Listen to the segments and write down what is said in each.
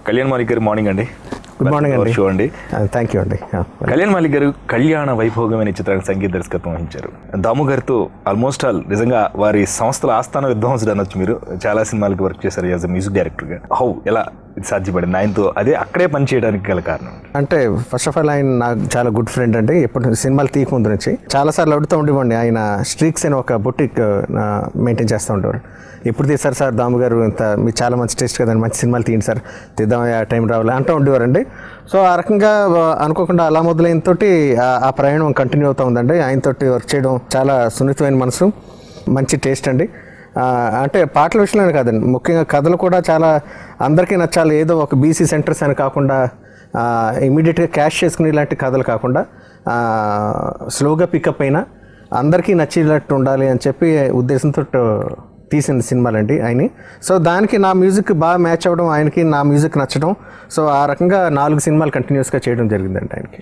కళ్యాణ్ మాలిక్ గారు మార్నింగ్ అండి good morning అండి షో అండి థ్యాంక్ యూ అండి ఆ, కళ్యాణ్ మాలిక్ గారు కళ్యాణ వైభోగం అనే చిత్రానికి సంగీత దర్శకత్వం వహించారు దాము గారితో ఆల్మోస్ట్ ఆల్ నిజంగా వారి సంస్థల ఆస్థాన విద్వాంసుడు అనొచ్చు మీరు చాలా సినిమాలకి వర్క్ చేశారు యాజ్ అ మ్యూజిక్ డైరెక్టర్గా హౌ ఎలా ఇది సాధ్యపడింది ఆయనతో అదే అక్కడే పని చేయడానికి గల కారణం అంటే ఫస్ట్ ఆఫ్ ఆల్ ఆయన నాకు చాలా గుడ్ ఫ్రెండ్ అండి ఎప్పుడు సినిమాలు తీయక ముందు నుంచి చాలాసార్లు అడుగుతూ ఉండేవాడిని ఆయన స్ట్రీక్స్ అని ఒక బొటిక్ మెయింటైన్ చేస్తూ ఉండేవారు ఎప్పుడు తీస్తారు సార్ దాము గారు ఇంత మీకు చాలా మంచి టేస్ట్ కదండి మంచి సినిమాలు తీయండి సార్ తీద్దాం ఆ టైం రావాలి అంటూ ఉండేవారండి సో ఆ రకంగా ఆ, అనుకోకుండా అలా మొదలైన తోటి ఆ- ఆ ప్రయాణం కంటిన్యూ అవుతూ ఉందండి ఆయనతోటి వర్క్ చేయడం చాలా సున్నితమైన మనసు మంచి టేస్ట్ అండి ఆ, అంటే పాటల విషయంలోనే కాదండి ముఖ్యంగా కథలు కూడా చాలా అందరికీ నచ్చాలి ఏదో ఒక బీసీ సెంటర్స్ అని కాకుండా ఇమీడియట్గా క్యాష్ చేసుకునే ఇలాంటి కథలు కాకుండా ఆ, స్లోగా పికప్ అయినా అందరికీ నచ్చేటట్టు ఉండాలి అని చెప్పి ఉద్దేశంతో తీసిన సినిమాలండి ఆయన సో దానికి నా మ్యూజిక్ బాగా మ్యాచ్ అవ్వడం ఆయనకి నా మ్యూజిక్ నచ్చడం సో ఆ రకంగా నాలుగు సినిమాలు కంటిన్యూస్గా చేయడం జరిగిందండి ఆయనకి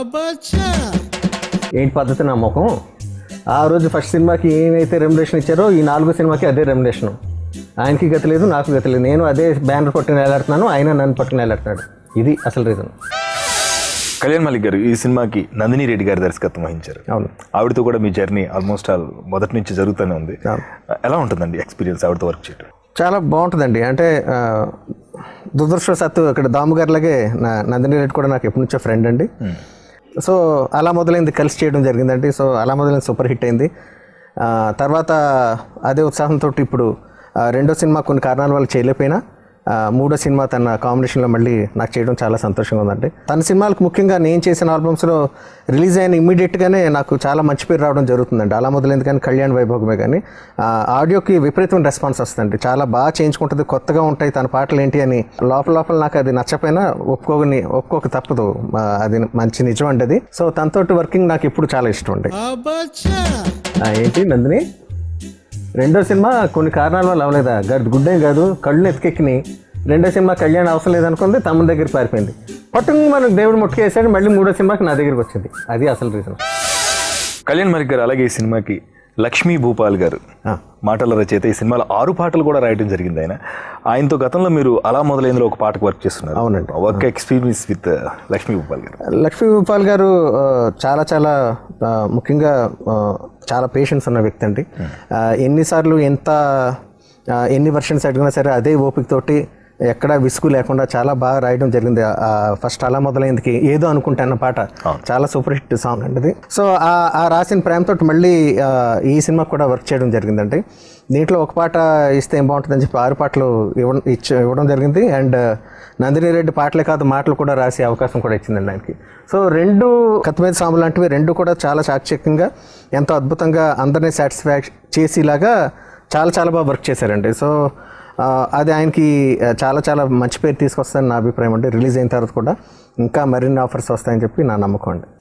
ఏంటి పద్ధతి నా ముఖం ఆ రోజు ఫస్ట్ సినిమాకి ఏమైతే రెమ్యులేషన్ ఇచ్చారో ఈ నాలుగో సినిమాకి అదే రెమ్యులేషన్ ఆయనకి గతి లేదు నాకు గతి లేదు నేను అదే బ్యానర్ పట్టుకుని వెళ్ళాడుతున్నాను ఆయన నన్ను పట్టుకుని వెళ్ళాడుతున్నాడు ఇది అసలు రీజన్ కళ్యాణ్ మాలిక్ గారు ఈ సినిమాకి నందిని రెడ్డి గారి దర్శకత్వం వహించారు అవును ఆవిడతో కూడా మీ జర్నీ ఆల్మోస్ట్ ఆల్ మొదటి నుంచి జరుగుతూనే ఉంది అవును. ఎలా ఉంటుందండి ఎక్స్పీరియన్స్ ఆవిడతో వర్క్ చేయడం చాలా బాగుంటుందండి అంటే ఆ, దురదృష్టవశాత్తు ఇక్కడ దాము గారిలాగే నా నందిని రెడ్డి కూడా నాకు ఎప్పటి నుంచో ఫ్రెండ్ అండి సో అలా మొదలైంది కలిసి చేయడం జరిగిందండి సో అలా మొదలైంది సూపర్ హిట్ అయింది ఆ, తర్వాత అదే ఉత్సాహంతో ఇప్పుడు ఆ, రెండో సినిమా కొన్ని కారణాల వల్ల చేయలేకపోయినా ఆ, మూడో సినిమా తన కాంబినేషన్లో మళ్ళీ నాకు చేయడం చాలా సంతోషంగా ఉందండి తన సినిమాలకు ముఖ్యంగా నేను చేసిన ఆల్బమ్స్లో రిలీజ్ అయిన ఇమ్మీడియట్గానే నాకు చాలా మంచి పేరు రావడం జరుగుతుందండి అలా మొదలైంది కానీ కళ్యాణ్ వైభోగమే కానీ ఆ, ఆడియోకి విపరీతమైన రెస్పాన్స్ వస్తుందండి చాలా బాగా చేయించుకుంటుంది కొత్తగా ఉంటాయి తన పాటలు ఏంటి అని లోపల లోపల నాకు అది నచ్చపోయినా ఒప్పుకోని ఒప్పుకోక తప్పదు ఆ, అది మంచి నిజం అండి అది సో తనతోటి వర్కింగ్ నాకు ఇప్పుడు చాలా ఇష్టం అండి ఆ, ఏంటి నందిని రెండో సినిమా కొన్ని కారణాల వల్ల అవ్వలేదా గడ్ గుడ్డే కాదు కళ్ళు ఎత్తికెక్కినాయి రెండో సినిమా కళ్యాణ్ అవసరం లేదనుకుంది తమ్ముని దగ్గర పారిపోయింది పట్టుకుని మనకు దేవుడు ముట్టుకేసాడు మళ్ళీ మూడో సినిమాకి నా దగ్గరికి వచ్చింది అది అసలు రీజన్ కళ్యాణ్ మాలిక్ గారు అలాగే ఈ సినిమాకి లక్ష్మీ భూపాల్ గారు మాటల రచయిత ఈ సినిమాలో ఆరు పాటలు కూడా రాయడం జరిగింది ఆయన ఆయనతో గతంలో మీరు అలా మొదలైందిలో ఒక పాటకు వర్క్ చేస్తున్నారు అవునండి. Work experience with Lakshmi Bhupal గారు లక్ష్మీ గోపాల్ గారు ఆ, చాలా చాలా ఆ, ముఖ్యంగా ఆ, చాలా పేషెన్స్ ఉన్న వ్యక్తి అండి ఆ, ఎన్నిసార్లు ఎంత ఆ, ఎన్ని వర్షన్స్ అడిగినా సరే అదే ఓపిక తోటి ఎక్కడ విసుగు లేకుండా చాలా బాగా రాయడం జరిగింది ఫస్ట్ అలా మొదలైందికి ఏదో అనుకుంటే అన్న పాట చాలా సూపర్ హిట్ సాంగ్ అండి అది సో ఆ ఆ రాసిన ప్రేమతో మళ్ళీ ఆ, ఈ సినిమా కూడా వర్క్ చేయడం జరిగిందండి దీంట్లో ఒక పాట ఇస్తే ఏం బాగుంటుందని చెప్పి ఆరు పాటలు ఇవ్వడం ఇచ్చ ఇవ్వడం జరిగింది అండ్ నందిని రెడ్డి పాటలే కాదు మాటలు కూడా రాసే అవకాశం కూడా ఇచ్చిందండి ఆయనకి సో రెండు కత్తిమీద సాంబు లాంటివి రెండు కూడా చాలా చాకచక్యంగా ఎంతో అద్భుతంగా అందరినీ సాటిస్ఫాక్షన్ చేసేలాగా చాలా చాలా బాగా వర్క్ చేశారండి సో ఆ, అది ఆయనకి ఆ, చాలా చాలా మంచి పేరు తీసుకొస్తాయని నా అభిప్రాయం అండి రిలీజ్ అయిన తర్వాత కూడా ఇంకా మరిన్ని ఆఫర్స్ వస్తాయని చెప్పి నా నమ్మకం అండి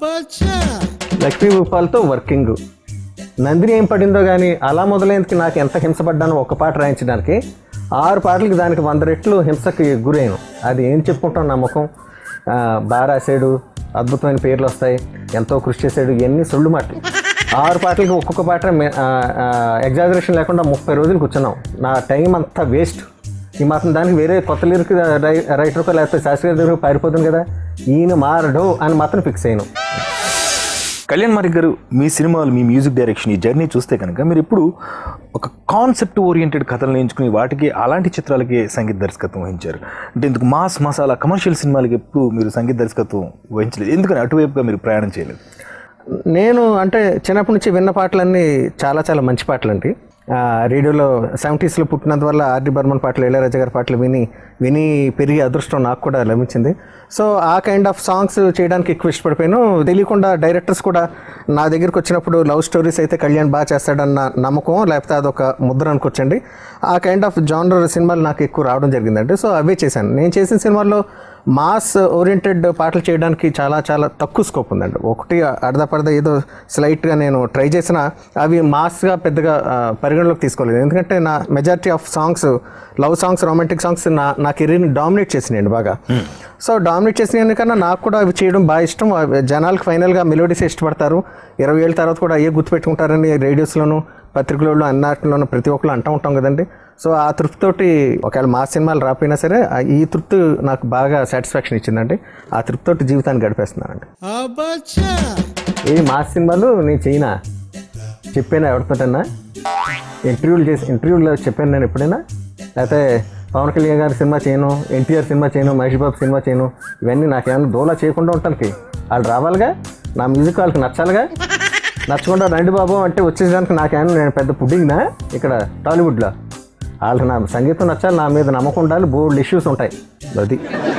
లక్ష్మీ భూపాల్తో వర్కింగ్ నందిని ఏం పడిందో కానీ అలా మొదలైందికి నాకు ఎంత హింసపడ్డానో ఒక పాట రాయించడానికి ఆరు పాటలకి దానికి వంద రెట్లు హింసకి గురైన అది ఏం చెప్పుకుంటాం నా ముఖం ఆ, బాగా రాశాడు అద్భుతమైన పేర్లు వస్తాయి ఎంతో కృషి చేశాడు ఇవన్నీ సొళ్ళు మాటలు ఆరు పాటలకి ఒక్కొక్క పాట ఎగ్జాజరేషన్ లేకుండా ముప్పై రోజులు కూర్చున్నాం నా టైం అంతా వేస్ట్ ఈ మాత్రం దానికి వేరే కొత్త లిరిక్ రైటర్కో లేకపోతే శాస్త్రీయ దగ్గర పారిపోతుంది కదా ఈయన మారడు అని మాత్రం ఫిక్స్ అయ్యాను కళ్యాణ్ మాలిక్ గారు మీ సినిమాలు మీ మ్యూజిక్ డైరెక్షన్ ఈ జర్నీ చూస్తే కనుక మీరు ఇప్పుడు ఒక కాన్సెప్ట్ ఓరియంటెడ్ కథలను ఎంచుకుని వాటికి అలాంటి చిత్రాలకి సంగీత దర్శకత్వం వహించారు అంటే ఇందుకు మాస్ మసాలా కమర్షియల్ సినిమాలకి ఎప్పుడు మీరు సంగీత దర్శకత్వం వహించలేదు ఎందుకని అటువైపుగా మీరు ప్రయాణం చేయలేదు నేను అంటే చిన్నప్పటి నుంచి విన్న పాటలన్నీ చాలా చాలా మంచి పాటలు అండి ఆ, రేడియోలో సెవెంటీస్లో పుట్టినందు వల్ల ఆర్డి బర్మన్ పాటలు ఇళయరాజా గారి పాటలు విని విని పెరిగే అదృష్టం నాకు కూడా లభించింది సో ఆ కైండ్ ఆఫ్ సాంగ్స్ చేయడానికి ఎక్కువ ఇష్టపడిపోయాను తెలియకుండా డైరెక్టర్స్ కూడా నా దగ్గరికి వచ్చినప్పుడు లవ్ స్టోరీస్ అయితే కళ్యాణ్ బాగా చేస్తాడన్న నమ్మకం లేకపోతే అదొక ముద్ర అనుకోవచ్చండి ఆ కైండ్ ఆఫ్ జానర్ సినిమాలు నాకు ఎక్కువ రావడం జరిగిందండి సో అవే చేశాను నేను చేసిన సినిమాల్లో మాస్ ఓరియంటెడ్ పాటలు చేయడానికి చాలా చాలా తక్కువ స్కోప్ ఉందండి ఒకటి అర్ధ పడద ఏదో స్లైట్గా నేను ట్రై చేసిన అవి మాస్గా పెద్దగా ఆ, పరిగణలోకి తీసుకోలేదు ఎందుకంటే నా majority of songs love songs romantic songs నా నా కెరీర్ని డామినేట్ చేసినాయండి బాగా సో డామినేట్ చేసిన కన్నా నాకు కూడా అవి చేయడం బాగా ఇష్టం అవి జనాలకు ఫైనల్గా మెలోడీస్ ఇష్టపడతారు ఇరవై ఏళ్ళ తర్వాత కూడా అయ్యే గుర్తుపెట్టుకుంటారని రేడియోస్లోను పత్రికలలో అన్నిటిలోనూ ప్రతి ఒక్కరు అంటూ ఉంటాం కదండి సో ఆ తృప్తితోటి ఒకవేళ మా సినిమాలు రాకపోయినా సరే ఆ ఈ తృప్తి నాకు బాగా సాటిస్ఫాక్షన్ ఇచ్చిందండి ఆ తృప్తితోటి జీవితాన్ని గడిపేస్తున్నానండి ఏ మా సినిమాలు నేను చేయనా చెప్పాను ఎవరితోటన్నా ఇంటర్వ్యూలు చేసి ఇంటర్వ్యూలో చెప్పాను నేను ఎప్పుడైనా లేకపోతే పవన్ కళ్యాణ్ గారి సినిమా చేయను ఎన్టీఆర్ సినిమా చేయను మహేష్ బాబు సినిమా చేయను ఇవన్నీ నాకేమైనా దోలా చేయకుండా ఉండటానికి వాళ్ళు రావాలిగా నా మ్యూజిక్ వాళ్ళకి నచ్చాలిగా నచ్చకుండా రండి బాబు అంటే వచ్చేసరికి నాకేమైనా నేను పెద్ద పుడ్డింగ్నా ఇక్కడ టాలీవుడ్లో వాళ్ళకి నా సంగీతం నచ్చాలి నా మీద నమ్మకం ఉండాలి బోల్డ్ ఇష్యూస్ ఉంటాయి అది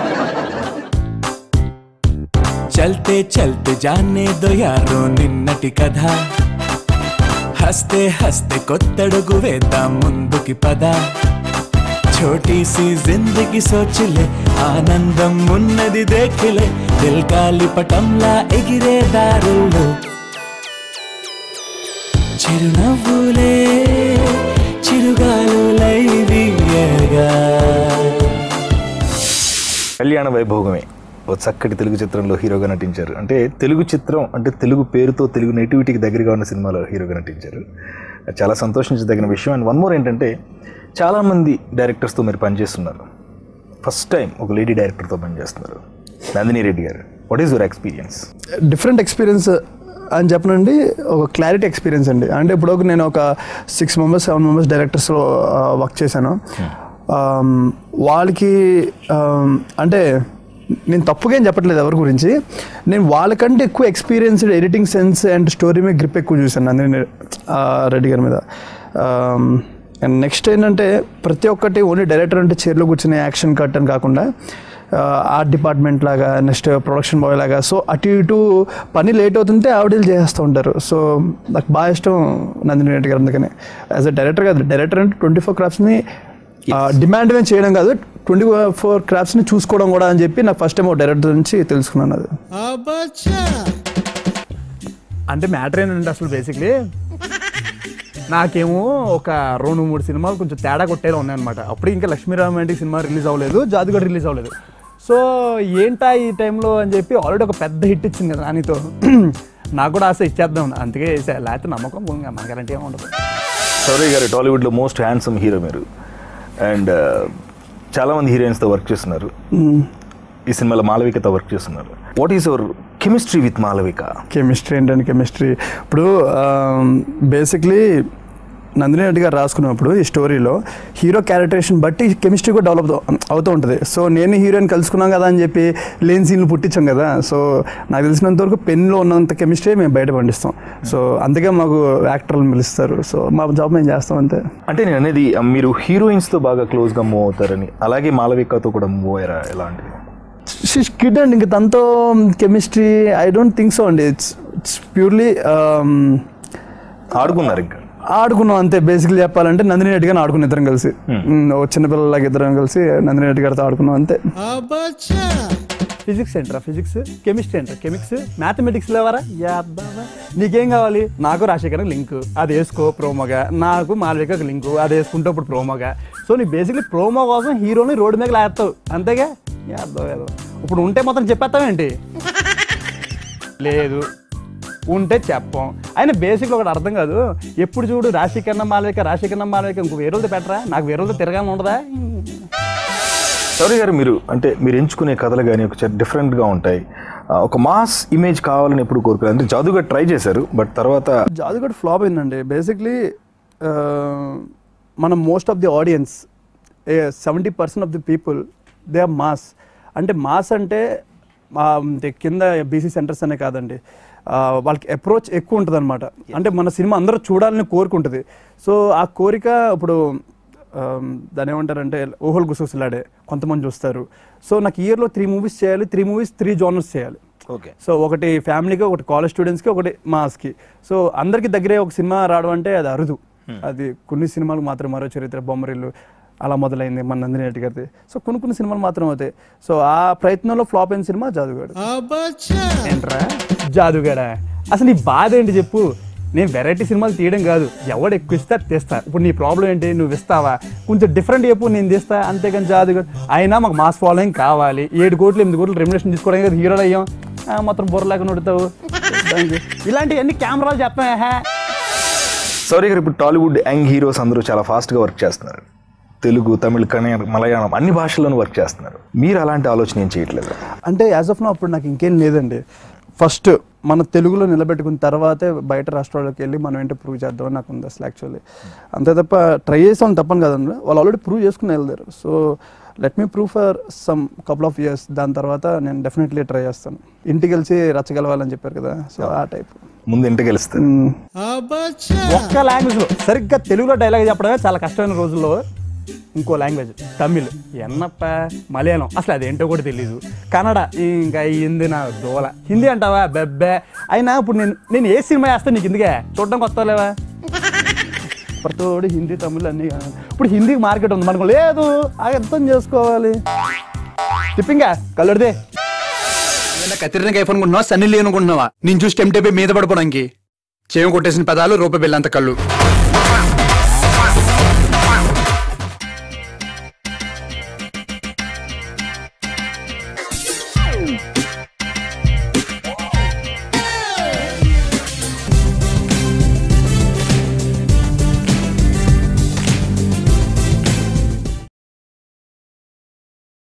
చల్తే చల్తే జానే దో యారో నిన్నటి కథ హస్తే హస్తే కొత్తడుగు వేద్దాం ముందుకి పద छोटी सी जिंदगी सोच ले ఆనందం ఉన్నది దేఖలే దిల్గాలి పటంలా ఎగిరే దారుల్లో చిరునవ్వులే చిరుగాలులై వీయగా కళ్యాణ వైభోగమే ఓ చక్కటి తెలుగు చిత్రంలో హీరోగా నటించారు అంటే తెలుగు చిత్రం అంటే తెలుగు పేరుతో తెలుగు నేటివిటీకి దగ్గరగా ఉన్న సినిమాలో హీరోగా నటించారు చాలా సంతోషించదగిన విషయం అండ్ వన్ మోర్ ఏంటంటే చాలామంది డైరెక్టర్స్తో మీరు పనిచేస్తున్నారు ఫస్ట్ టైం ఒక లేడీ డైరెక్టర్తో పనిచేస్తున్నారు నందిని రెడ్డి గారు what is your experience different experience అని చెప్పనండి ఒక క్లారిటీ ఎక్స్పీరియన్స్ అండి అంటే ఇప్పుడు ఒక నేను ఒక సిక్స్ మెంబర్స్ సెవెన్ మెంబర్స్ డైరెక్టర్స్లో వర్క్ చేశాను Um, వాళ్ళకి um, అంటే నేను తప్పుగా ఏం చెప్పట్లేదు ఎవరి గురించి నేను వాళ్ళకంటే ఎక్కువ experienced editing sense and story మీద గ్రిప్ ఎక్కువ చూశాను నందిని ఆ, రెడ్డి గారి మీద అండ్ నెక్స్ట్ ఏంటంటే ప్రతి ఒక్కటి ఓన్లీ డైరెక్టర్ అంటే చైర్లో కూర్చునే యాక్షన్ కట్ అని కాకుండా ఆర్ట్ డిపార్ట్మెంట్ లాగా నెక్స్ట్ ప్రొడక్షన్ బాయ్ లాగా సో అటు ఇటు పని లేట్ అవుతుంటే ఆవిడలు చేస్తూ ఉంటారు సో నాకు బాగా ఇష్టం నందిని రెడ్డి గారు అందుకని యాజ్ అ డైరెక్టర్ కాదు డైరెక్టర్ అంటే ట్వంటీ ఫోర్ క్రాఫ్ట్స్ని డిమాండ్ మేము చేయడం కాదు ట్వంటీ ఫోర్ క్రాఫ్ట్స్ని చూసుకోవడం కూడా అని చెప్పి నాకు ఫస్ట్ టైం ఒక డైరెక్టర్ నుంచి తెలుసుకున్నాను అది అంటే మ్యాటర్ ఏంటంటే అసలు బేసిక్లీ నాకేమో ఒక రెండు మూడు సినిమాలు కొంచెం తేడా కొట్టేలా ఉన్నాయన్నమాట అప్పుడు ఇంకా లక్ష్మీ రొమాంటిక్ సినిమా రిలీజ్ అవ్వలేదు జాదుగడ్ రిలీజ్ అవ్వలేదు సో ఏంటా ఈ టైంలో అని చెప్పి ఆల్రెడీ ఒక పెద్ద హిట్ ఇచ్చింది కదా నానితో నాకు కూడా ఆశ ఇచ్చేద్దాం అందుకే వేసా. లేకపోతే నమ్మకం పోయింది మనకి అలాంటి ఏమి ఉండదు సౌరయ్ గారు టాలీవుడ్లో మోస్ట్ హ్యాండ్సమ్ హీరో మీరు అండ్ చాలామంది హీరోయిన్స్తో వర్క్ చేస్తున్నారు ఈ సినిమాలో మాలవికతో వర్క్ చేస్తున్నారు what is your chemistry with Malavika chemistry ఏంటంటే కెమిస్ట్రీ ఇప్పుడు బేసిక్లీ నందిని రెడ్డి గారు రాసుకున్నప్పుడు ఈ స్టోరీలో హీరో క్యారెక్టరేషన్ బట్టి కెమిస్ట్రీ కూడా డెవలప్ అవుతూ ఉంటుంది సో నేను హీరోయిన్ కలుసుకున్నాం కదా అని చెప్పి లేని సీన్లు పుట్టించాం కదా సో నాకు తెలిసినంత వరకు పెన్లో ఉన్నంత కెమిస్ట్రీ మేము బయట పండిస్తాం సో అందుకే మాకు యాక్టర్లు పిలుస్తారు సో మా జాబ్ మేము చేస్తాం అంతే అంటే నేను అనేది uh, మీరు హీరోయిన్స్తో బాగా క్లోజ్గా మూవ్ అవుతారని అలాగే మాలవికతో కూడా మూవ్ అయ్యారా ఎలాంటిది షీస్ కిడ్ అండి ఇంక తనతో chemistry I don't think so అండి ఇట్స్ ఇట్స్ ప్యూర్లీ ఆడుకున్నారు ఇంకా ఆడుకున్నాం అంతే బేసిక్లీ చెప్పాలంటే నందిని రెడ్డి గారిని ఆడుకున్న ఇద్దరం కలిసి ఉమ్, ఓ చిన్నపిల్లలాగా ఇద్దరం కలిసి నందిని రెడ్డి గారితో ఆడుకున్నాం అంతే ఫిజిక్స్ ఏంట్రా ఫిజిక్స్ కెమిస్ట్రీ ఏంట్రా కెమిక్స్ మ్యాథమెటిక్స్ లేవరా యాబ్బావా. నీకేం కావాలి నాకు రాజశేఖర్ లింక్ అది వేసుకో ప్రోమోగా నాకు మాల్విక లింక్ అది వేసుకుంటే ఇప్పుడు ప్రోమోగా సో నీ బేసిక్లీ ప్రోమో కోసం హీరోని రోడ్డు మీద లేస్తావు అంతేగా యాబ్బావా, యాబ్బావా. ఇప్పుడు ఉంటే మొత్తం చెప్పేస్తావేంటి లేదు ఉంటే చెప్పం ఆయన బేసిక్గా ఒకటి అర్థం కాదు ఎప్పుడు చూడు రాశికన్న మాలవిక రాశికన్న మాలవిక ఇంకో వేరే వాళ్ళతో పెట్టరా నాకు వేరే వాళ్ళతో తిరగాలని ఉండదా సౌరయ్ గారు మీరు అంటే మీరు ఎంచుకునే కథలు కానీ ఒక డిఫరెంట్గా ఉంటాయి ఆ, ఒక మాస్ ఇమేజ్ కావాలని ఎప్పుడు కోరుకోలేదు అంటే జాదుగా ట్రై చేశారు బట్ తర్వాత జాదుగడ్ ఫ్లాప్ అయిందండి బేసిక్లీ మనం most of the audience seventy percent of the people they are mass అంటే మాస్ అంటే ఆ, అంటే కింద బీసీ సెంటర్స్ అనే కాదండి ఆ, వాళ్ళకి అప్రోచ్ ఎక్కువ ఉంటుంది అనమాట అంటే మన సినిమా అందరూ చూడాలని కోరుకుంటుంది సో ఆ కోరిక ఇప్పుడు ఆ, దాన్ని ఏమంటారంటే ఊహలు గుసగుసలాడే కొంతమంది చూస్తారు సో నాకు ఇయర్లో త్రీ మూవీస్ చేయాలి త్రీ మూవీస్ త్రీ జోనర్స్ చేయాలి ఓకే సో ఒకటి ఫ్యామిలీకి ఒకటి కాలేజ్ స్టూడెంట్స్కి ఒకటి మాస్కి సో అందరికి దగ్గరే ఒక సినిమా రావడం అంటే అది అరుదు అది కొన్ని సినిమాలు మాత్రం మరో చరిత్ర బొమ్మరిల్లు అలా మొదలైంది మన నందిని రెడ్డి గారిది సో కొన్ని కొన్ని సినిమాలు మాత్రం అవుతాయి సో ఆ ప్రయత్నంలో ఫ్లాప్ అయిన సినిమా జాదుగాడు ఏంట్రా జాదుగాడా అసలు నీ బాధ ఏంటి చెప్పు నేను వెరైటీ సినిమాలు తీయడం కాదు ఎవడు ఎక్కువ ఇస్తే అది తెస్తా ఇప్పుడు నీ ప్రాబ్లం ఏంటి నువ్వు ఇస్తావా కొంచెం డిఫరెంట్ చెప్పు నేను తీస్తా అంతేగాని జాదుగాడు అయినా మాకు మాస్ ఫాలోయింగ్ కావాలి ఏడు కోట్లు ఎనిమిది కోట్లు రెమ్యులేషన్ తీసుకోవడానికి కదా హీరోలు అయ్యాం ఆ, మొత్తం బుర్రలాగా నడుతావు ఇలాంటివన్నీ కెమెరాలు చెప్తాం హే సౌరయ్ గారు ఇప్పుడు టాలీవుడ్ యంగ్ హీరోస్ అందరూ చాలా ఫాస్ట్గా వర్క్ చేస్తున్నారు తెలుగు తమిళ కన్నడ మలయాళం అన్ని భాషల్లోనూ వర్క్ చేస్తున్నారు మీరు అలాంటి ఆలోచన ఏం చేయట్లేదు అంటే యాజ్ ఆఫ్ నో అప్పుడు నాకు ఇంకేం లేదండి ఫస్ట్ మన తెలుగులో నిలబెట్టుకున్న తర్వాతే బయట రాష్ట్రాలకు వెళ్ళి మనం ఏంటో ప్రూవ్ చేద్దామని నాకు ఉంది అసలు యాక్చువల్లీ అంతే తప్ప ట్రై చేసాం తప్పని కదండి వాళ్ళు ఆల్రెడీ ప్రూవ్ చేసుకుని వెళ్తారు so let me prove for some couple of years దాని తర్వాత నేను డెఫినెట్లీ ట్రై చేస్తాను ఇంటికి వెళ్ళి రచ్చగలవాలని చెప్పారు కదా సో ఆ టైప్ ముందు ఇంటికి గెలుస్తారు ఒక్క లాంగ్వేజ్లో సరిగ్గా తెలుగులో డైలాగ్ చెప్పడమే చాలా కష్టమైన రోజుల్లో ఇంకో లాంగ్వేజ్ తమిళ్ ఎన్నప్ప మలయాళం అసలు అదేంటో కూడా తెలియదు కన్నడ ఇంకా హిందీ నా దోల హిందీ అంటావా బెబ్బే అయినా ఇప్పుడు నేను నేను ఏ సినిమా వేస్తాను నీకు ఇందుకే చూడడం కొత్త లేవా ప్రతోడు హిందీ తమిళ్ అన్నీ కావాలి. ఇప్పుడు హిందీకి మార్కెట్ ఉంది మనకు లేదు అది అర్థం చేసుకోవాలి తిప్పింగా కళ్ళడితే కత్తిరినకి ఐఫోన్ అనుకుంటున్నావా సన్నీ లీ అనుకుంటున్నావా నేను చూసి టెంప్ట్ అయిపోయి మీద పడిపోవడానికి చేయం కొట్టేసిన పదాలు రూపాయి బిల్లంత కళ్ళు